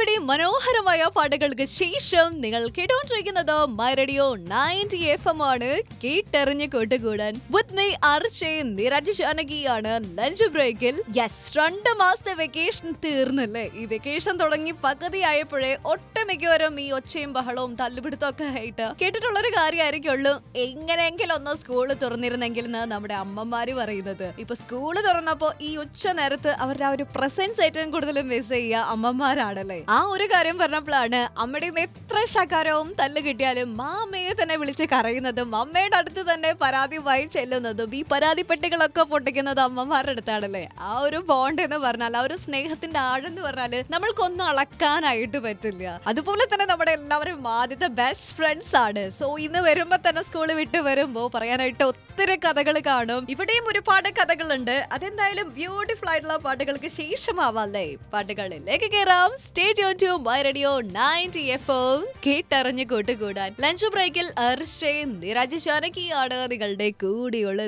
ഇവിടെ മനോഹരമായ പാട്ടുകൾക്ക് ശേഷം നിങ്ങൾ കേട്ടോണ്ടിരിക്കുന്നത് my radio ninety F M ആണ് കേട്ടറിഞ്ഞ് കൂട്ടുകൂടാൻ വിത്ത് മീ അർച്ചേ നിരജ് ജാനകിയാണ് ലഞ്ച് ബ്രേക്കിൽ യെസ് രണ്ട് മാസത്തെ വെക്കേഷൻ തീർന്നില്ലേ ഈ വെക്കേഷൻ തുടങ്ങി പകുതിയായപ്പോഴേ ഒട്ടുമിക്കവരും ഈ ഒച്ചയും ബഹളവും തല്ലുപിടുത്തവും ഒക്കെ ആയിട്ട് കേട്ടിട്ടുള്ള ഒരു കാര്യമായിരിക്കുള്ളൂ എങ്ങനെയെങ്കിലും ഒന്ന് സ്കൂള് തുറന്നിരുന്നെങ്കിൽ എന്ന് നമ്മുടെ അമ്മമാര് പറയുന്നത് ഇപ്പൊ സ്കൂള് തുറന്നപ്പോ ഈ ഉച്ച നേരത്ത് അവരുടെ ആ ഒരു പ്രസൻസ് ഏറ്റവും കൂടുതൽ മിസ് ചെയ്യുക അമ്മമാരാണല്ലേ ആ ഒരു കാര്യം പറഞ്ഞപ്പോഴാണ് അമ്മയുടെ കയ്യിന്ന് എത്ര ശകാരവും തല്ല് കിട്ടിയാലും മാമയെ തന്നെ വിളിച്ച് കരയുന്നതും അമ്മയുടെ അടുത്ത് തന്നെ പരാതിയുമായി ചെല്ലുന്നതും ഈ പരാതി പെട്ടികളൊക്കെ പൊട്ടിക്കുന്നത് അമ്മമാരുടെ അടുത്താണല്ലേ ആ ഒരു ബോണ്ട് എന്ന് പറഞ്ഞാൽ ആ ഒരു സ്നേഹത്തിന്റെ ആഴം എന്ന് പറഞ്ഞാല് നമ്മൾക്കൊന്നും അളക്കാനായിട്ട് പറ്റില്ല അതുപോലെ തന്നെ നമ്മുടെ എല്ലാവരും ആദ്യത്തെ ബെസ്റ്റ് ഫ്രണ്ട്സ് ആണ് സോ ഇന്ന് വരുമ്പോ തന്നെ സ്കൂൾ വിട്ട് വരുമ്പോ പറയാനായിട്ട് ഒത്തിരി കഥകൾ കാണും ഇവിടെയും ഒരുപാട് കഥകളുണ്ട് അതെന്തായാലും ബ്യൂട്ടിഫുൾ ആയിട്ടുള്ള പാട്ടുകൾക്ക് ശേഷമാവല്ലേ പാട്ടുകളിലേക്ക് കയറാം stay tune to my radio ninety F കേട്ടറിഞ്ഞ് കൂട്ടുകൂടാൻ ലഞ്ച് ബ്രേക്കിൽ അർഷേ നിരാജ് ശാനകിയാണ് നിങ്ങളുടെ കൂടെയുള്ളത്